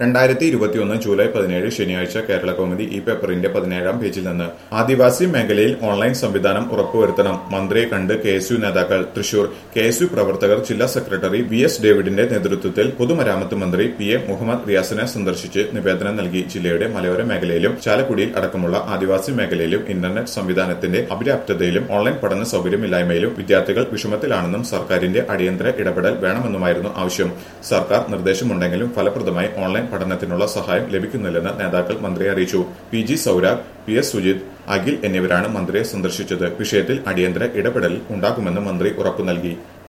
രണ്ടായിരത്തി ഇരുപത്തിയൊന്ന് ജൂലൈ പതിനേഴ് ശനിയാഴ്ച കേരള കൗമുദി ഈ പേപ്പറിന്റെ പതിനേഴാം പേജിൽ നിന്ന് ആദിവാസി മേഖലയിൽ ഓൺലൈൻ സംവിധാനം ഉറപ്പുവരുത്തണം മന്ത്രിയെ കണ്ട് കെ എസ് യു നേതാക്കൾ തൃശൂർ കെ എസ് യു പ്രവർത്തകർ ജില്ലാ സെക്രട്ടറി വി എസ് ഡേവിഡിന്റെ നേതൃത്വത്തിൽ പൊതുമരാമത്ത് മന്ത്രി പി എ മുഹമ്മദ് റിയാസിനെ സന്ദർശിച്ച് നിവേദനം നൽകി ജില്ലയുടെ മലയോര മേഖലയിലും ചാലക്കുടിയിൽ അടക്കമുള്ള ആദിവാസി മേഖലയിലും ഇന്റർനെറ്റ് സംവിധാനത്തിന്റെ അപര്യാപ്തതയിലും ഓൺലൈൻ പഠന സൗകര്യമില്ലായ്മയിലും വിദ്യാർത്ഥികൾ വിഷമത്തിലാണെന്നും സർക്കാരിന്റെ അടിയന്തര ഇടപെടൽ വേണമെന്നുമായിരുന്നു ആവശ്യം സർക്കാർ നിർദ്ദേശമുണ്ടെങ്കിലും ഫലപ്രദമായി ഓൺലൈൻ പഠനത്തിനുള്ള സഹായം ലഭിക്കുന്നില്ലെന്ന് നേതാക്കൾ മന്ത്രിയെ അറിയിച്ചു P G Sourag P S Sujith Akhil എന്നിവരാണ് മന്ത്രിയെ സന്ദർശിച്ചത് വിഷയത്തിൽ അടിയന്തര ഇടപെടൽ ഉണ്ടാകുമെന്ന് മന്ത്രി ഉറപ്പു നൽകി